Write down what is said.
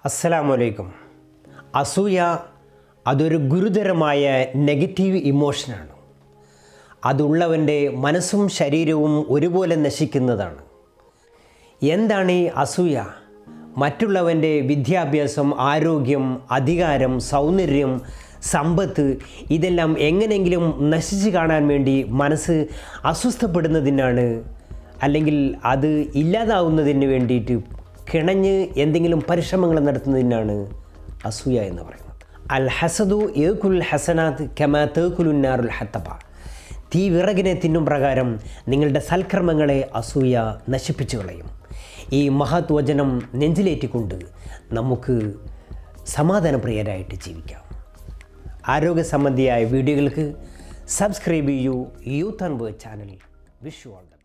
അസ്സലാമലൈക്കും അസൂയ അതൊരു ഗുരുതരമായ നെഗറ്റീവ് ഇമോഷനാണ് അതുള്ളവൻ്റെ മനസ്സും ശരീരവും ഒരുപോലെ നശിക്കുന്നതാണ് എന്താണ് ഈ അസൂയ മറ്റുള്ളവൻ്റെ വിദ്യാഭ്യാസം ആരോഗ്യം അധികാരം സൗന്ദര്യം സമ്പത്ത് ഇതെല്ലാം എങ്ങനെയെങ്കിലും നശിച്ച് കാണാൻ വേണ്ടി മനസ്സ് അസ്വസ്ഥപ്പെടുന്നതിനാണ് അല്ലെങ്കിൽ അത് ഇല്ലാതാവുന്നതിന് വേണ്ടിയിട്ട് കിണഞ്ഞ് എന്തെങ്കിലും പരിശ്രമങ്ങൾ നടത്തുന്നതിനാണ് അസൂയ എന്ന് പറയുന്നത് അൽ ഹസദു ഏകുൽ ഹസനാത്ത് കമാ തേക്കുലുന്നാറുൽ ഹത്തബ തീ വിറകിനെ തിന്നും പ്രകാരം നിങ്ങളുടെ സൽക്കർമ്മങ്ങളെ അസൂയ നശിപ്പിച്ചു കളയും ഈ മഹത് വചനം നെഞ്ചിലേറ്റിക്കൊണ്ട് നമുക്ക് സമാധാനപ്രിയരായിട്ട് ജീവിക്കാം ആരോഗ്യ സംബന്ധിയായ വീഡിയോകൾക്ക് സബ്സ്ക്രൈബ് ചെയ്യൂ youth and word channel wish you all the